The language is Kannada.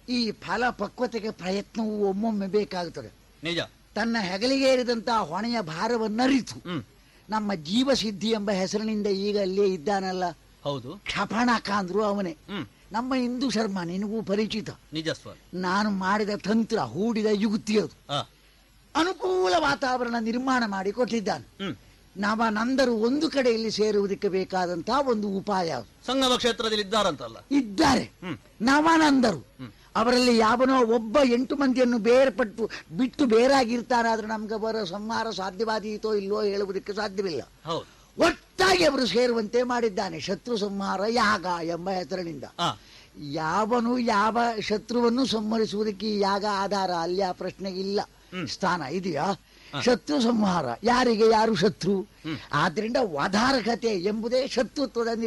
ಈ ಫಲ ಪಕ್ವತೆಗೆ ಪ್ರಯತ್ನವು ಒಮ್ಮೊಮ್ಮೆ ಬೇಕಾಗುತ್ತದೆ ನಿಜ ತನ್ನ ಹೆಗಲಿಗೆ ಏರಿದಂತಹ ಹೊಣೆಯ ಭಾರವನ್ನರಿತು ಹ್ಮ್ ನಮ್ಮ ಜೀವಸಿದ್ಧಿ ಎಂಬ ಹೆಸರಿನಿಂದ ಈಗ ಅಲ್ಲೇ ಇದ್ದಾನಲ್ಲ ಹೌದು ಕ್ಷಪಣಕ ಅಂದ್ರು ಅವನೇ ಹ್ಮ್ ನಮ್ಮ ಹಿಂದೂ ಶರ್ಮ ನಿನಗೂ ಪರಿಚಿತ ನಿಜ ಸ್ವಾಮಿ ನಾನು ಮಾಡಿದ ತಂತ್ರ ಹೂಡಿದ ಯುಕ್ತಿ ಅದು ಆ ಅನುಕೂಲ ವಾತಾವರಣ ನಿರ್ಮಾಣ ಮಾಡಿ ಕೊಟ್ಟಿದ್ದಾನೆ ಹ್ಮ್ ನವನಂದರು ಒಂದು ಕಡೆಯಲ್ಲಿ ಸೇರುವುದಕ್ಕೆ ಬೇಕಾದಂತಹ ಒಂದು ಉಪಾಯ ಅದು. ಸಂಗಮ ಕ್ಷೇತ್ರದಲ್ಲಿ ಇದ್ದಾರಂತಲ್ಲ ಇದ್ದಾರೆ ಹ್ಮ್ ನವನಂದರು ಹ್ಮ್. ಅವರಲ್ಲಿ ಯಾವನೋ ಒಬ್ಬ ಎಂಟು ಮಂದಿಯನ್ನು ಬೇರ್ಪಟ್ಟು ಬಿಟ್ಟು ಬೇರಾಗಿರ್ತಾರಾದ್ರೆ ನಮ್ಗೆ ಬರೋ ಸಂಹಾರ ಸಾಧ್ಯವಾದೀತೋ ಇಲ್ಲೋ ಹೇಳುವುದಕ್ಕೆ ಸಾಧ್ಯವಿಲ್ಲ ಹೌದು ಒಟ್ಟಾಗಿ ಅವರು ಸೇರುವಂತೆ ಮಾಡಿದ್ದಾನೆ ಶತ್ರು ಸಂಹಾರ ಯಾಗ ಎಂಬ ಹೆಸರಿನಿಂದ ಆ ಯಾವನು ಯಾವ ಶತ್ರುವನ್ನು ಸಂಹರಿಸುವುದಕ್ಕೆ ಈ ಯಾಗ ಆಧಾರ ಅಲ್ಲಿ ಆ ಪ್ರಶ್ನೆಗೆ ಇಲ್ಲ ಹ್ಮ್. ಸ್ಥಾನ ಇದೆಯಾ ಶತ್ರು ಸಂಹಾರ ಯಾರಿಗೆ ಯಾರು ಶತ್ರು ಆದ್ರಿಂದ ವಧಾರಕತೆ ಎಂಬುದೇ ಶತ್ರುತ್ವದ